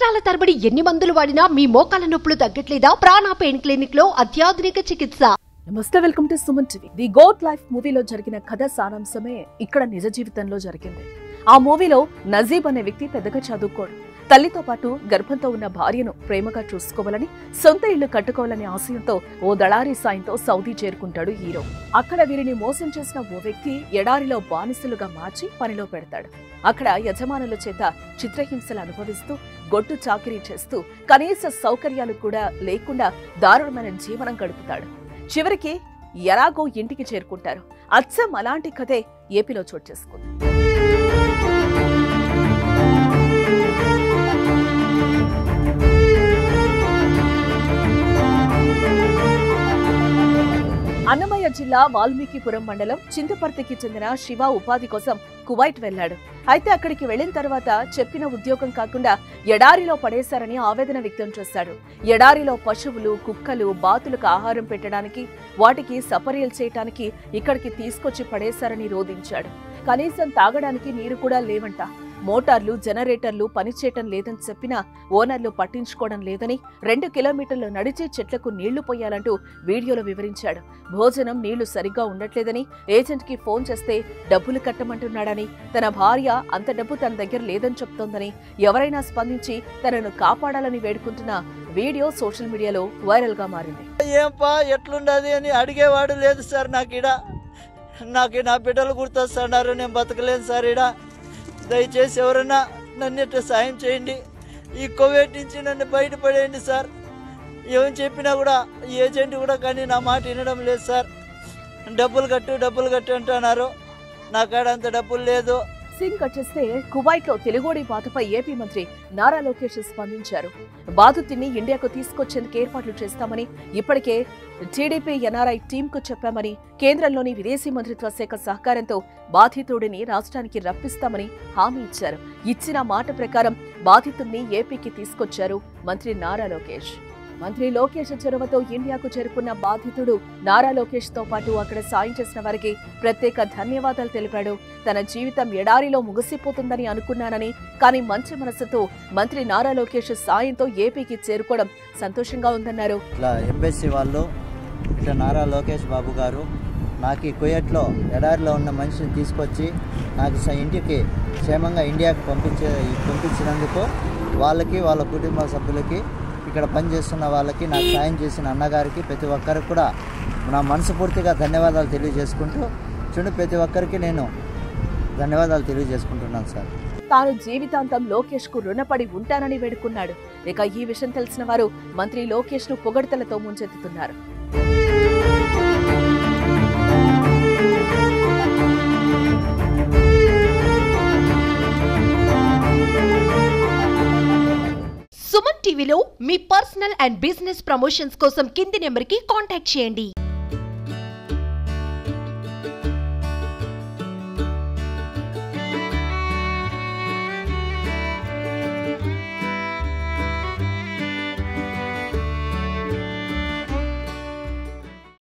సంవత్సరాల తరబడి ఎన్ని మందులు వాడినా మీ మోకాల నొప్పులు తగ్గట్లేదా ప్రాణ పెయిన్ క్లినిక్ లో అత్యాధునిక చికిత్స నమస్తే welcome to Suman TV the goat life మూవీలో జరిగిన కథ సారాంశమే ఇక్కడ నిజ జీవితంలో జరిగింది ఆ మూవీలో నజీబ్ అనే వ్యక్తి పెద్దగా చదువుకోడు తల్లితో పాటు గర్భంతో ఉన్న భార్యను ప్రేమగా చూసుకోవాలని సొంత ఇల్లు కట్టుకోవాలనే ఆశయంతో ఓ దళారీ సాయంతో సౌదీ చేరుకుంటాడు హీరో అక్కడ వీరిని మోసం చేసిన ఓ వ్యక్తి ఎడారిలో బానిసలుగా మార్చి పనిలో పెడతాడు అక్కడ యజమానుల చేత చిత్రహింసలు అనుభవిస్తూ గొడ్డు చాకిరీ చేస్తూ కనీస సౌకర్యాలు కూడా లేకుండా దారుణమైన జీవనం గడుపుతాడు చివరికి ఎలాగో ఇంటికి చేరుకుంటారు అచ్చం అలాంటి కథే ఏపీలో చోటు చేసుకుంది అన్నమయ్య జిల్లా వాల్మీకిపురం మండలం చింతపర్తికి చెందిన శివ ఉపాధి కోసం కువైట్ వెళ్లాడు అయితే అక్కడికి వెళ్లిన తర్వాత చెప్పిన ఉద్యోగం కాకుండా ఎడారిలో పడేశారని ఆవేదన వ్యక్తం చేశాడు ఎడారిలో పశువులు కుక్కలు బాతులకు ఆహారం పెట్టడానికి వాటికి సపర్యలు చేయటానికి ఇక్కడికి తీసుకొచ్చి పడేశారని రోధించాడు కనీసం తాగడానికి నీరు కూడా లేవంట మోటార్లు జనరేటర్లు పనిచేయటం లేదని చెప్పినా ఓనర్లు పట్టించుకోవడం లేదని రెండు కిలోమీటర్లు నడిచి చెట్లకు నీళ్లు పోయాలంటూ వీడియోలో వివరించాడు భోజనం నీళ్లు సరిగ్గా ఉండట్లేదని ఏజెంట్కి ఫోన్ చేస్తే డబ్బులు కట్టమంటున్నాడని తన భార్య అంత డబ్బు తన దగ్గర లేదని చెప్తోందని ఎవరైనా స్పందించి తనను కాపాడాలని వేడుకుంటున్న వీడియో సోషల్ మీడియాలో వైరల్ గా మారింది ఏంపా ఎట్లుండదు అని అడిగేవాడు లేదు సార్ నాకు ఇడ నాకు నా బిడ్డలు గుర్తొస్తున్నారు నేను బతకలేను సార్ ఇడ దయచేసి ఎవరైనా నన్ను ఇట్లా సాయం చేయండి ఈ కోవిడ్ నుంచి నన్ను బయటపడేయండి సార్ ఏమని చెప్పినా కూడా ఈ ఏజెంట్ కూడా కానీ నా మాట వినడం లేదు సార్ డబ్బులు కట్టు డబ్బులు కట్టు అంటున్నారు నా కాడ అంత డబ్బులు లేదు సింగ్ వచ్చేస్తే కువైట్ లో తెలుగోడి బాధపై ఏపీ మంత్రి నారా లోకేష్ స్పందించారు బాధితుడిని ఇండియాకు తీసుకొచ్చేందుకు ఏర్పాట్లు చేస్తామని ఇప్పటికే టీడీపీ ఎన్ఆర్ఐ టీమ్ కు చెప్పామని కేంద్రంలోని విదేశీ మంత్రిత్వ శాఖ సహకారంతో బాధితుడిని రాష్ట్రానికి రప్పిస్తామని హామీ ఇచ్చారు ఇచ్చిన మాట ప్రకారం బాధితుడిని ఏపీకి తీసుకొచ్చారు మంత్రి నారా లోకేష్ మంత్రి లోకేష్ చొరవతో ఇండియాకు చేరుకున్న బాధితుడు నారా లోకేష్ తో పాటు అక్కడ సాయం చేసిన వారికి ప్రత్యేక ధన్యవాదాలు తెలిపాడు తన జీవితం ఎడారిలో ముగిసిపోతుందని అనుకున్నానని కానీ మంచి మనసుతో మంత్రి నారా లోకేష్ సాయంతో ఏపీకి చేరుకోవడం సంతోషంగా ఉందన్నారు ఇట్లా ఎంబెస్సీ వాళ్ళు ఇట్లా నారా లోకేష్ బాబు గారు నాకు ఈ కుయట్లో ఎడారిలో ఉన్న మనిషిని తీసుకొచ్చి నాకు స- ఇంటికి క్షేమంగా ఇండియాకి పంపించే పంపించినందుకు వాళ్ళకి వాళ్ళ కుటుంబ సభ్యులకి ఇక్కడ పనిచేస్తున్న వాళ్ళకి నాకు సాయం చేసిన అన్నగారికి ప్రతి ఒక్కరికి కూడా నా మనస్ఫూర్తిగా ధన్యవాదాలు తెలియజేసుకుంటూ చూడండి ప్రతి ఒక్కరికి నేను ధన్యవాదాలు తెలియజేసుకుంటున్నాను సార్ తాను జీవితాంతం లోకేష్ కు రుణపడి ఉంటానని వేడుకున్నాడు ఇక ఈ విషయం తెలిసిన వారు మంత్రి లోకేష్ ను పొగడ్తలతో ముంచెత్తుతున్నారు సుమన్ టీవీలో మీ పర్సనల్ అండ్ బిజినెస్ ప్రమోషన్స్ కోసం కింది నెంబర్ కి కాంటాక్ట్ చేయండి